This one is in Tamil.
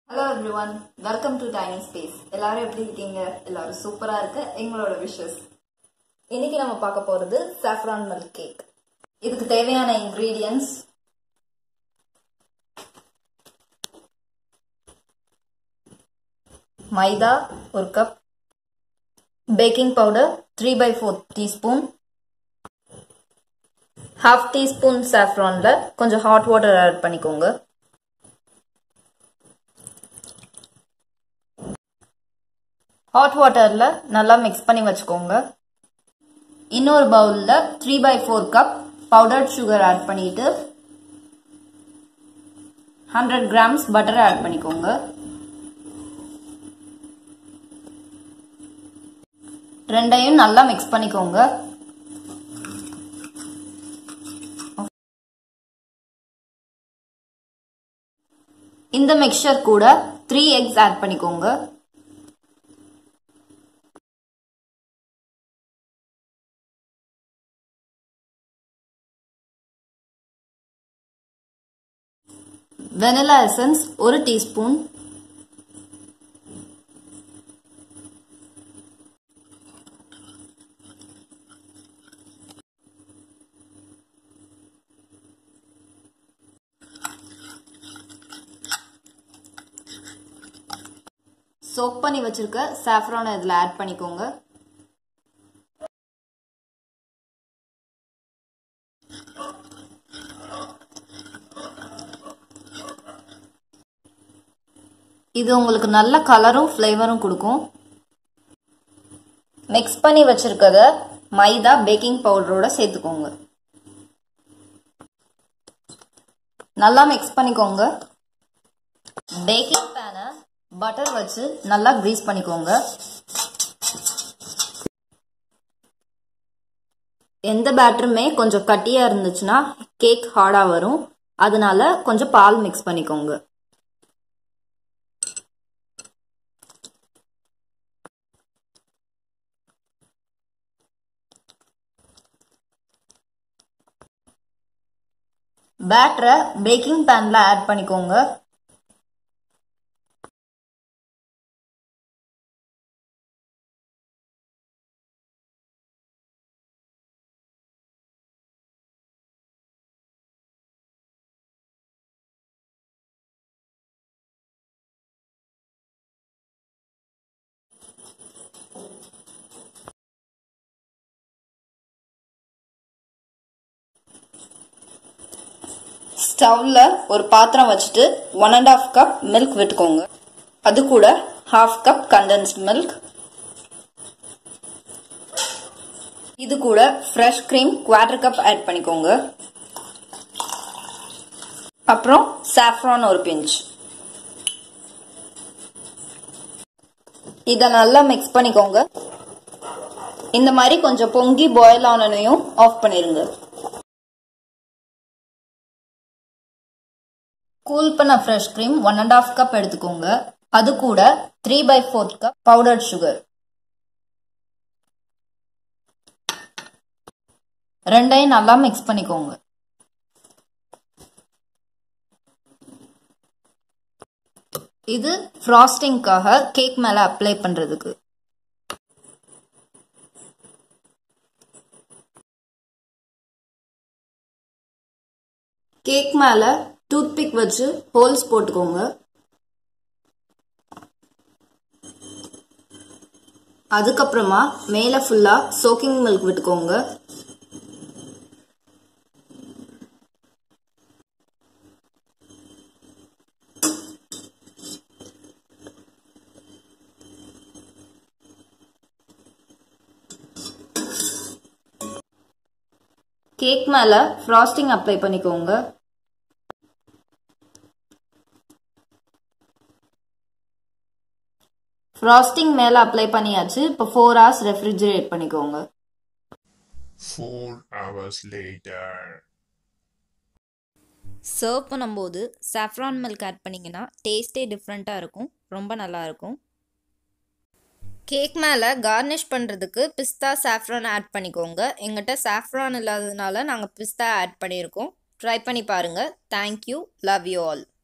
Hello everyone welcome to tiny space எல்லாரும் எப்படி இருக்கீங்க எல்லாரும் சூப்பரா இருக்க எங்களோட விஷஸ் இன்னைக்கு நம்ம பார்க்க போறது சாஃப்ரான் மில்க் கேக் இதுக்கு தேவையான இன்கிரீடியன்ஸ் மைதா ஒரு cup baking powder three by four teaspoon half teaspoon சாஃப்ரான்ல கொஞ்சம் ஹாட் வாட்டர் ஆட் பண்ணிக்கோங்க ஹாட் வாட்டர்ல நல்லா மிக்ஸ் பண்ணி வச்சுக்கோங்க இன்னொரு பவுல்ல three by four cup powdered sugar add பண்ணிட்டு ஹண்ட்ரட் கிராம்ஸ் பட்டர் ஆட் பண்ணிக்கோங்க ரெண்டையும் நல்லா மிக்ஸ் பண்ணிக்கோங்க இந்த மிக்சர் கூட த்ரீ எக்ஸ் ஆட் பண்ணிக்கோங்க வெனிலா எசன்ஸ் ஒரு டீஸ்பூன் சோக் பண்ணி வச்சிருக்க சாஃப்ரான் இதில் ஆட் பண்ணிக்கோங்க இது உங்களுக்கு நல்ல கலரும் ஃப்ளேவரும் கொடுக்கும் மிக்ஸ் பண்ணி வச்சிருக்கத மைதா பேக்கிங் பவுடரோட சேர்த்துக்கோங்க நல்லா மிக்ஸ் பண்ணிக்கோங்க பேக்கிங் பேனை பட்டர் வச்சு நல்லா கிரீஸ் பண்ணிக்கோங்க எந்த பேட்டருமே கொஞ்சம் கட்டியா இருந்துச்சுன்னா கேக் ஹார்டா வரும் அதனால கொஞ்சம் பால் மிக்ஸ் பண்ணிக்கோங்க பேட்டரை பேக்கிங் பேன்ல ஆட் பண்ணிக்கோங்க ஸ்டவ்ல ஒரு பாத்திரம் வச்சுட்டு one and half cup milk விட்டுக்கோங்க அது கூட ஹாஃப் கப் கண்டென்ஸ்ட் மில்க் இது கூட fresh cream quarter cup add பண்ணிக்கோங்க அப்புறம் சாஃப்ரான் ஒரு பிஞ்ச் இதை நல்லா மிக்ஸ் பண்ணிக்கோங்க இந்த மாதிரி கொஞ்சம் பொங்கி பாயில் ஆனனையும் ஆஃப் பண்ணிருங்க கூல் பண்ண fresh cream one and half cup எடுத்துக்கோங்க அது கூட three by fourth cup powdered sugar ரெண்டையும் நல்லா மிக்ஸ் பண்ணிக்கோங்க இது ஃப்ராஸ்டிங்காக கேக் மேல அப்ளை பண்றதுக்கு கேக் மேல டூத் பிக் வச்சு ஹோல்ஸ் போட்டுக்கோங்க அதுக்கப்புறமா மேல ஃபுல்லா சோக்கிங் மில்க் விட்டுக்கோங்க கேக் மேல ஃப்ராஸ்டிங் அப்ளை பண்ணிக்கோங்க ஃப்ராஸ்டிங் மேல அப்ளை பண்ணியாச்சு இப்போ ஃபோர் ஹவர்ஸ் ரெஃப்ரிஜரேட் பண்ணிக்கோங்க Four hours later. சர்வ் பண்ணும்போது சாஃப்ரான் மில்க் ஆட் பண்ணிங்கன்னா டேஸ்ட்டே டிஃப்ரெண்ட்டாக இருக்கும் ரொம்ப நல்லாயிருக்கும் கேக் மேலே கார்னிஷ் பண்ணுறதுக்கு பிஸ்தா சாஃப்ரான் ஆட் பண்ணிக்கோங்க எங்கிட்ட சாஃப்ரான் இல்லாததுனால நாங்கள் பிஸ்தா ஆட் பண்ணியிருக்கோம் ட்ரை பண்ணி பாருங்கள் தேங்க்யூ லவ் யூ ஆல்